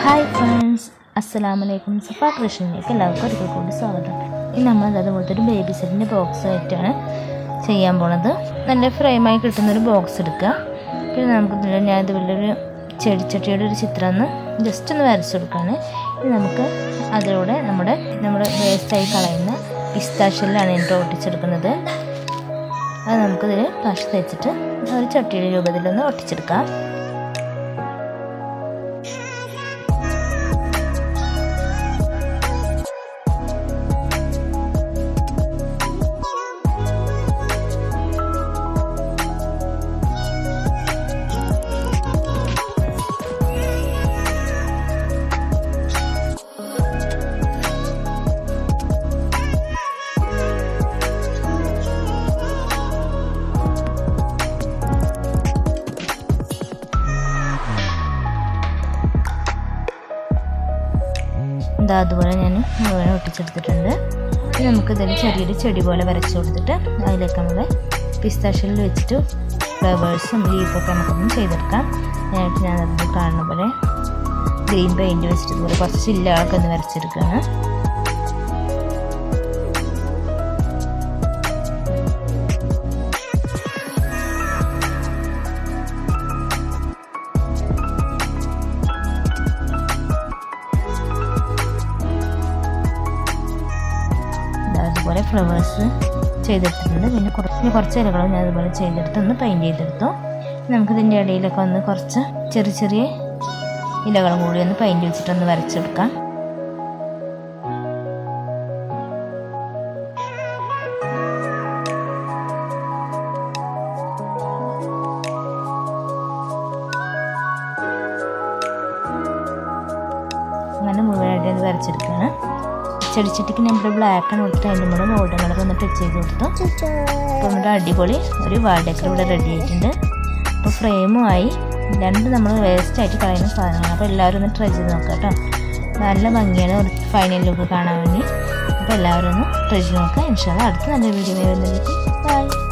hi friends അസ്സലാമു അലൈക്കും സഫ കൃഷ്ണനിലേക്ക് എല്ലാവർക്കും ഒരിക്കൽ കൂടി സ്വാഗതം ഇന്ന് നമ്മൾ അതുപോലത്തെ ഒരു ബേബി സെറ്റിൻ്റെ ബോക്സ് ആയിട്ടാണ് ചെയ്യാൻ പോണത് നല്ല ഫ്രെയിമായി കിട്ടുന്നൊരു ബോക്സ് എടുക്കുക പിന്നെ നമുക്ക് ഇതിൽ ഞാൻ ഇതുപോലൊരു ചെടിച്ചട്ടിയുടെ ഒരു ചിത്രം ഒന്ന് ജസ്റ്റ് ഒന്ന് വരച്ചു കൊടുക്കുകയാണ് ഇനി നമുക്ക് അതിലൂടെ നമ്മുടെ നമ്മുടെ വേസ്റ്റായി കളയുന്ന പിസ്താഷ്യലാണ് എനിക്ക് ഒട്ടിച്ചെടുക്കുന്നത് അത് നമുക്കിതിൽ പശ തേച്ചിട്ട് ഒരു ചട്ടിയുടെ രൂപത്തിലൊന്ന് ഒട്ടിച്ചെടുക്കാം ഇതാ അതുപോലെ ഞാൻ മുഴുവൻ ഒട്ടിച്ചെടുത്തിട്ടുണ്ട് ഇനി നമുക്കിതിൽ ചെറിയൊരു ചെടി പോലെ വരച്ചു കൊടുത്തിട്ട് അതിലേക്ക് നമ്മൾ പിസ്താഷ്യലിൽ വെച്ചിട്ട് ഫ്ലവേഴ്സും ലീഫൊക്കെ നമുക്കൊന്ന് ചെയ്തെടുക്കാം ഞാനായിട്ട് ഞാൻ അതിൽ കാണുന്ന പോലെ ഗ്രീൻ പെയിൻറ് വെച്ചിട്ട് ഇതുപോലെ കുറച്ച് ചില്ലകളൊക്കെ ഒന്ന് വരച്ചെടുക്കുകയാണ് അതുപോലെ ഫ്ലവേഴ്സ് ചെയ്തെടുത്തിട്ടുണ്ട് പിന്നെ കുറച്ച് കുറച്ച് ഇലകളും ഞാൻ അതുപോലെ ചെയ്തെടുത്ത് ഒന്ന് പെയിൻറ് ചെയ്തെടുത്തു നമുക്കിതിൻ്റെ ഇടയിലൊക്കെ ഒന്ന് കുറച്ച് ചെറിയ ചെറിയ ഇലകളും കൂടി ഒന്ന് പെയിൻറ് വെച്ചിട്ടൊന്ന് വരച്ചെടുക്കാം അങ്ങനെ മുഴുവനായിട്ട് ഇത് വരച്ചെടുക്കുകയാണ് ചെടിച്ചട്ടിക്ക് നമ്മൾ ബ്ലാക്കാണ് കൊടുത്തിട്ട് അതിൻ്റെ മുകളിൽ ഗോൾഡൻ കളർ ഒന്ന് ടച്ച് ചെയ്ത് കൊടുത്തു അപ്പോൾ നമ്മുടെ അടിപൊളി ഒരു വാൾ ഡെക്കർ ഇവിടെ റെഡി ആയിട്ടുണ്ട് അപ്പോൾ ഫ്രെയിമും ആയി രണ്ട് നമ്മൾ വേസ്റ്റ് ആയിട്ട് കളയുന്ന സാധനങ്ങളാണ് അപ്പോൾ എല്ലാവരും ഒന്ന് ട്രൈ ചെയ്ത് നോക്കാം കേട്ടോ നല്ല ഭംഗിയാണ് ഒരു ഫൈനൽ ലുക്ക് കാണാൻ വേണ്ടി അപ്പോൾ എല്ലാവരും ഒന്ന് ട്രൈ ചെയ്ത് നോക്കാം ഇൻഷാല്ല അടുത്ത നല്ല വീഡിയോ വരുന്നതിലേക്ക് ബൈ